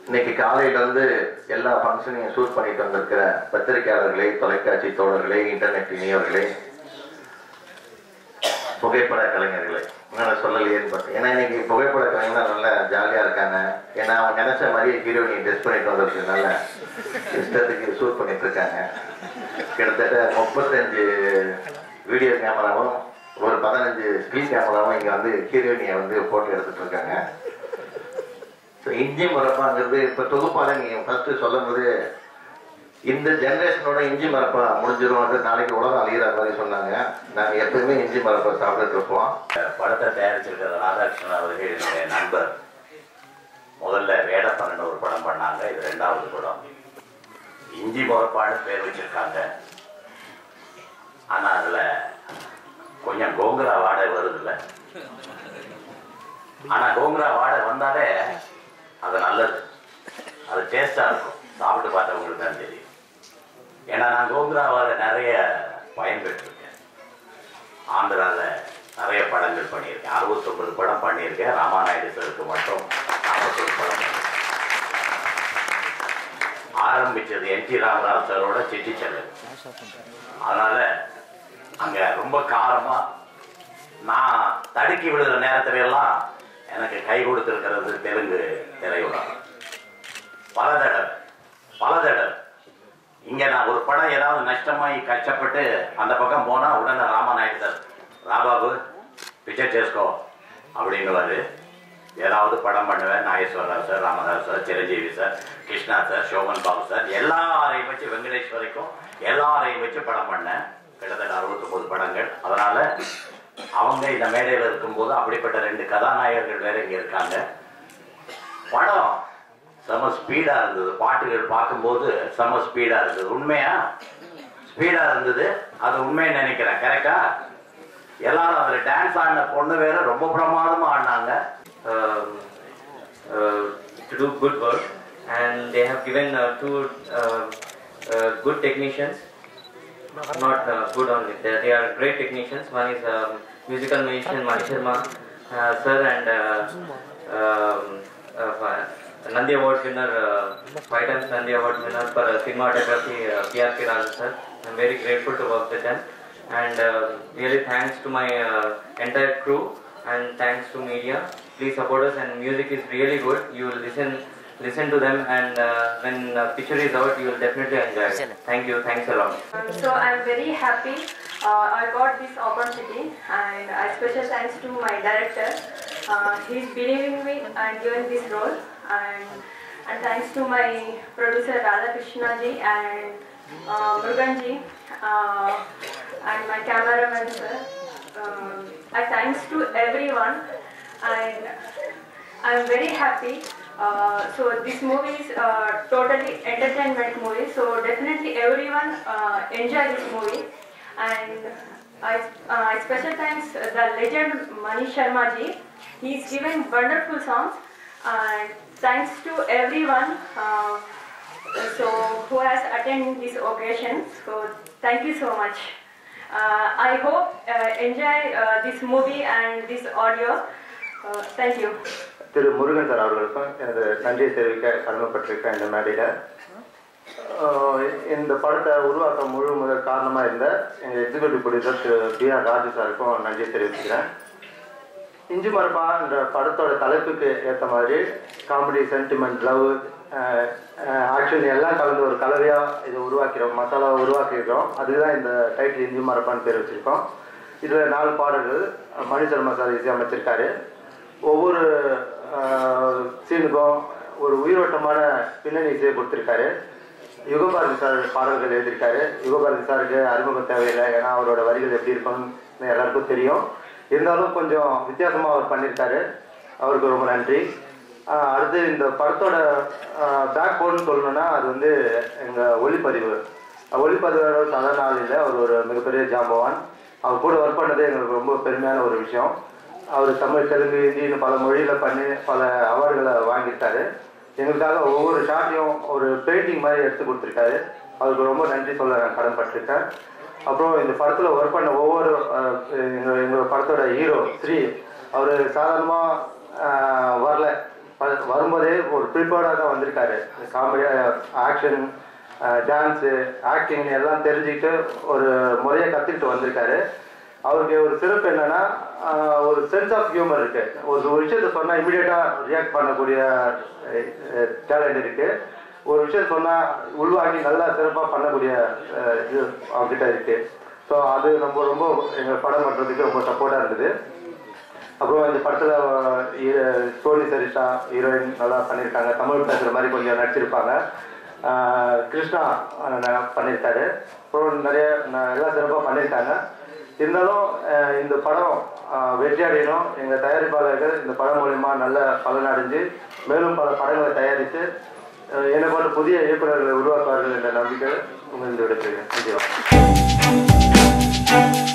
இன்னைக்கு காலையில இருந்து எல்லா ஃபங்க்ஷனையும் ஷூட் பண்ணிட்டு வந்திருக்கிற பத்திரிகையாளர்களே தொலைக்காட்சி தோழர்களே இன்டர்நெட் இணையவர்களே புகைப்பட கலைஞர்களே நான் சொல்லலையேன்னு பார்த்தேன் ஏன்னா இன்னைக்கு புகைப்பட கலைஞர் நல்லா ஜாலியா இருக்காங்க ஏன்னா அவங்க நினைச்ச மாதிரி ஹீரோயினி ட்ரெஸ் பண்ணிட்டு வந்திருக்கனால இஷ்டத்துக்கு ஷூட் பண்ணிட்டு இருக்காங்க கிட்டத்தட்ட முப்பத்தஞ்சு வீடியோ கேமராவும் ஒரு பதினஞ்சு ஸ்கிரீன் கேமராவும் இங்க வந்து ஹீரோயினியை வந்து போட்டோ எடுத்துட்டு இருக்காங்க ஸோ இஞ்சி மரப்பாங்கிறது இப்போ தொகுப்பாளர் நீங்கள் ஃபர்ஸ்ட் சொல்லும் போது இந்த ஜென்ரேஷனோட இஞ்சி மரப்பா முடிஞ்சிடும் அது நாளைக்கு உலகம் அழியிற மாதிரி சொன்னாங்க நாங்கள் எப்பவுமே இஞ்சி மரப்பா சாப்பிட்டுட்டு இருப்போம் படத்தை தயாரிச்சிருக்கிற ராதாகிருஷ்ணன் அவர்கள் என்னுடைய நண்பர் முதல்ல வேடப்பன்னு ஒரு படம் பண்ணாங்க இது ரெண்டாவது படம் இஞ்சி முறப்பாடு பேர் வச்சிருக்காங்க ஆனா அதுல கொஞ்சம் கோங்குரா வாடை வருதுல்ல ஆனா கோங்குரா வாடை வந்தாலே அது நல்லது அது டேஸ்டா இருக்கும் சாப்பிட்டு பார்த்தவங்களுக்கு தான் தெரியும் ஏன்னா நான் கோங்குராவால நிறைய பயன்பெற்றிருக்கேன் ஆந்திரால நிறைய படங்கள் பண்ணியிருக்கேன் அறுபத்தொன்பது படம் பண்ணியிருக்கேன் ராமாநாயுடு சருக்கு மட்டும் நாற்பத்தொரு படம் பண்ணியிருக்கேன். ஆரம்பிச்சது என் டி ராமராவ் சாரோட சிட்டி செல்லல் அதனால அங்க ரொம்ப காரமா நான் தடுக்கி விடுற நேரத்துல எல்லாம் எனக்கு கை கொடுத்திருக்கிறது தெலுங்கு திரையுலகம் பல தடவை பல தடவை இங்க நான் ஒரு படம் ஏதாவது நஷ்டமாயி கஷ்டப்பட்டு அந்த பக்கம் போனா உடனே ராமநாயுடு சார் ராபாபு பிக்சர் చేసుకో அப்படின்னுவாரு ஏதாவது படம் பண்ணுவேன் Nageswara Rao sir Ramadas sir Chiranjeevi sir Krishna sir Soman Babu sir எல்லாரையும் வச்சு வெங்கடேஷ் வரைக்கும் எல்லாரையும் வச்சு படம் பண்ணேன் கிட்டத்தட்ட அறுபத்தொன்பது படங்கள் அதனால அவங்க இந்த மேடையில் இருக்கும்போது அப்படிப்பட்ட ரெண்டு கதாநாயகர்கள் வேற இங்க இருக்காங்க படம் செம ஸ்பீடா இருந்தது பாட்டுகள் பார்க்கும்போது செம ஸ்பீடா இருந்தது உண்மையா ஸ்பீடா இருந்தது அது உண்மையை நினைக்கிறேன் கரெக்டா எல்லாரும் அதுல டான்ஸ் ஆடின பொண்ணு வேற ரொம்ப பிரமாதமா ஆடினாங்க um, uh, to do good work and they have given uh, two uh, uh, good technicians not uh, good only they, they are great technicians one is um, musical musician Mani Sharma uh, sir and uh, um, uh, Nandi Award winner uh, five times Nandi Award winner for uh, cinematography uh, PRK Raju sir I'm very grateful to work with them and uh, really thanks to my uh, entire crew and thanks to media please support us and music is really good you will listen listen to them and uh, when uh, picture is out you will definitely enjoy it thank you thanks a lot So I'm very happy uh, I got this opportunity and I special thanks to my director. Uh, he's believing me and given this role and and thanks to my producer Radha Krishna ji and uh, Murugan ji uh, and my cameraman sir. Um, I thanks to everyone and I'm very happy. Uh, so this movie is uh, totally entertainment movie. So definitely everyone uh, enjoy this movie. And I, uh, I special thanks the legend Mani Sharma ji. He's given wonderful songs. And thanks to everyone uh, so who has attended this occasion. So thank you so much. Uh, I hope uh, enjoy uh, this movie and this audio. Uh, thank you. திரு Murugan sir அவர்களுக்கும் எனது நன்றியை தெரிவிக்க கடமைப்பட்டிருக்கேன் இந்த மேடையில் ஆஹ் இந்த படத்தை உருவாக்க முழு முதல் காரணமாக இருந்த எங்கள் எக்ஸிக்யூட்டிவ் ப்ரொடியூசர் திரு பி ஆர் ராஜு சாருக்கும் நன்றியை தெரிவிச்சுக்கிறேன் இஞ்சி மரப்பா என்ற படத்தோட தலைப்புக்கு ஏற்ற மாதிரி காமெடி சென்டிமெண்ட் லவ் ஆக்ஷன் எல்லாம் கலந்து ஒரு கலவையாக இதை உருவாக்கிறோம் மசாலாவை உருவாக்கியிருக்கோம் அதுதான் இந்த டைட்டில் இஞ்சி மரப்பான்னு பேர் வச்சுருக்கோம் இதில் நாலு பாடல்கள் மணி சர்மா சார் இசையமைச்சிருக்காரு ஒவ்வொரு சீனுக்கும் ஒரு உயிரோட்டமான பின்னணி இசையை கொடுத்துருக்காரு யுகபாரதி சார் பாடல்கள் எழுதியிருக்காரு யுகபாரதி சாருக்கு அறிமுகம் தேவையில்லை ஏன்னா அவரோட வரிகள் எப்படி இருக்கும்னு எல்லாருக்கும் தெரியும் இருந்தாலும் கொஞ்சம் வித்தியாசமாக அவர் பண்ணியிருக்காரு அவருக்கு ரொம்ப நன்றி ஆஹ் அடுத்து இந்த படத்தோட பேக் போர்டுன்னு சொல்லணும்னா அது வந்து எங்கள் ஒளிப்பதிவு ஒளிப்பதிவோட சாதாரண ஆள் இல்லை அவர் ஒரு மிகப்பெரிய ஜாம்பவான் அவர் கூட ஒர்க் பண்ணது எங்களுக்கு ரொம்ப பெருமையான ஒரு விஷயம் அவர் தமிழ் தெலுங்கு ஹிந்தின்னு பல மொழியில் பண்ணி பல அவார்டுகளை வாங்கியிருக்காரு எங்களுக்காக ஒவ்வொரு ஷாட்டையும் ஒரு பெயிண்டிங் மாதிரி எடுத்து கொடுத்துருக்காரு அவருக்கு ரொம்ப நன்றி சொல்ல நான் கடன்பட்டிருக்கேன் அப்புறம் இந்த படத்தில் ஒர்க் பண்ண ஒவ்வொரு அஹ், எங்க எங்களோட படத்தோட ஹீரோ ஸ்ரீ அவர் சாதாரணமாக வரல வ- வரும்போதே ஒரு ப்ரிப்பேர்டாக தான் வந்திருக்காரு காமெடி ஆக்ஷன் டான்ஸு ஆக்டிங் எல்லாம் தெரிஞ்சுக்கிட்டு ஒரு முறையை கற்றுக்கிட்டு வந்திருக்காரு அவருக்கு ஒரு சிறப்பு என்னன்னா ஆஹ், ஒரு சென்ஸ் ஆஃப் ஹியூமர் இருக்கு ஒரு ஒரு விஷயத்த சொன்னால் இமீடியட்டாக ரியாக்ட் பண்ணக்கூடிய டேலண்ட் இருக்கு ஒரு விஷயம் சொன்னால் உள்வாங்கி நல்லா சிறப்பாக பண்ணக்கூடிய அஹ், இது அவங்ககிட்ட இருக்கு ஸோ அது நம்ம ரொம்ப எங்கள் படம் பண்ணுறதுக்கு ரொம்ப சப்போர்ட்டாக இருந்தது அப்புறம் இந்த படத்தில் சோனி சரிஷா ஹீரோயின் நல்லா பண்ணியிருக்காங்க தமிழ் பேசுகிற மாதிரி கொஞ்சம் நடிச்சிருப்பாங்க ஆஹ் கிருஷ்ணா அஹ் பண்ணியிருக்காரு அப்புறம் நிறைய ந- எல்லாம் சிறப்பாக பண்ணியிருக்காங்க இருந்தாலும் அஹ் இந்த படம் ஆஹ் வெற்றி அடையணும் எங்கள் தயாரிப்பாளர்கள் இந்த படம் மூலிமா நல்ல பலனடைஞ்சு மேலும் பல படங்களை தயாரித்து அஹ் என்னை போன்ற புதிய இயக்குநர்களை உருவாக்குவார்கள் என்ற நம்பிக்கை உங்களுக்கு விடுக்கிறேன் நன்றி வணக்கம்.